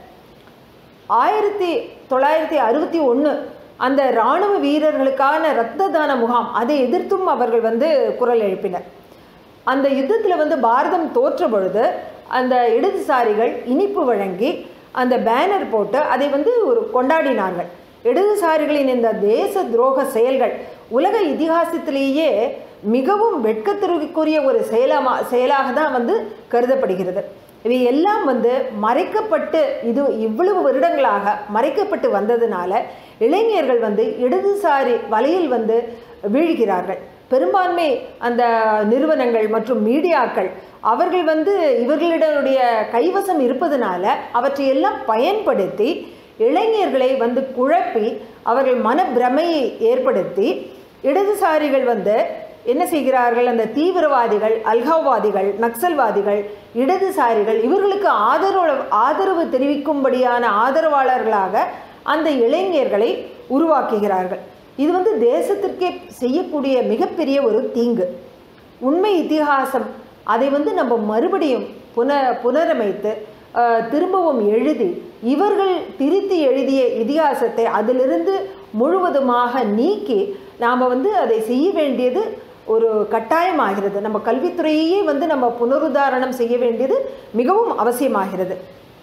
ஆயிரத்தி தொள்ளாயிரத்தி அறுபத்தி ஒன்று அந்த இராணுவ வீரர்களுக்கான இரத்த தான முகாம் அதை எதிர்த்தும் அவர்கள் வந்து குரல் எழுப்பினர் அந்த யுத்தத்தில் வந்து பாரதம் தோற்ற பொழுது அந்த இடதுசாரிகள் இனிப்பு வழங்கி அந்த பேனர் போட்டு அதை வந்து ஒரு கொண்டாடினார்கள் இடதுசாரிகளின் இந்த தேச துரோக செயல்கள் உலக இதிகாசத்திலேயே மிகவும் வெட்கத்திற்குரிய ஒரு செயலமா செயலாக தான் வந்து கருதப்படுகிறது இவை எல்லாம் வந்து மறைக்கப்பட்டு இது இவ்வளவு வருடங்களாக மறைக்கப்பட்டு வந்ததுனால இளைஞர்கள் வந்து இடதுசாரி வலையில் வந்து வீழ்கிறார்கள் பெரும்பான்மை அந்த நிறுவனங்கள் மற்றும் மீடியாக்கள் அவர்கள் வந்து இவர்களிடைய கைவசம் இருப்பதனால அவற்றையெல்லாம் பயன்படுத்தி இளைஞர்களை வந்து குழப்பி அவர்கள் மனப்பிரமையை ஏற்படுத்தி இடதுசாரிகள் வந்து என்ன செய்கிறார்கள் அந்த தீவிரவாதிகள் அல்காவாதிகள் நக்சல்வாதிகள் இடதுசாரிகள் இவர்களுக்கு ஆதரவு ஆதரவு தெரிவிக்கும்படியான ஆதரவாளர்களாக அந்த இளைஞர்களை உருவாக்குகிறார்கள் இது வந்து தேசத்திற்கே செய்யக்கூடிய மிகப்பெரிய ஒரு தீங்கு உண்மை இதிகாசம் அதை வந்து நம்ம மறுபடியும் புன புனரமைத்து அஹ், திரும்பவும் எழுதி இவர்கள் திருத்தி எழுதிய இதிகாசத்தை அதிலிருந்து முழுவதுமாக நீக்கி நாம் வந்து அதை செய்ய வேண்டியது ஒரு கட்டாயமாகிறது நம்ம கல்வித்துறையையே வந்து நம்ம புனருத்தாரணம் செய்ய வேண்டியது மிகவும் அவசியமாகிறது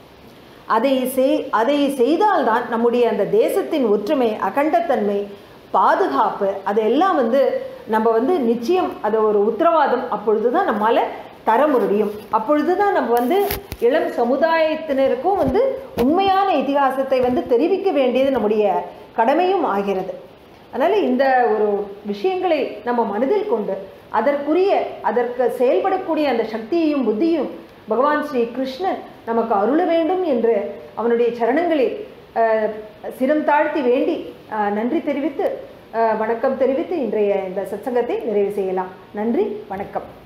அதை செய் அதை செய்தால்தான் நம்முடைய அந்த தேசத்தின் ஒற்றுமை அகண்டத்தன்மை பாதுகாப்பு அதெல்லாம் வந்து நம்ம வந்து நிச்சயம் அதை ஒரு உத்தரவாதம் அப்பொழுது தான் நம்மால் தர முடியும் அப்பொழுது தான் நம்ம வந்து இளம் சமுதாயத்தினருக்கும் வந்து உண்மையான இதிகாசத்தை வந்து தெரிவிக்க வேண்டியது நம்முடைய கடமையும் ஆகிறது அதனால் இந்த ஒரு விஷயங்களை நம்ம மனதில் கொண்டு அதற்குரிய அதற்கு செயல்படக்கூடிய அந்த சக்தியையும் புத்தியும் பகவான் ஸ்ரீ கிருஷ்ணன் நமக்கு அருள வேண்டும் என்று அவனுடைய சரணங்களில் அஹ், சிரம் தாழ்த்தி வேண்டி அஹ், நன்றி தெரிவித்து அஹ், வணக்கம் தெரிவித்து இன்றைய இந்த சத்சங்கத்தை நிறைவு செய்யலாம் நன்றி வணக்கம்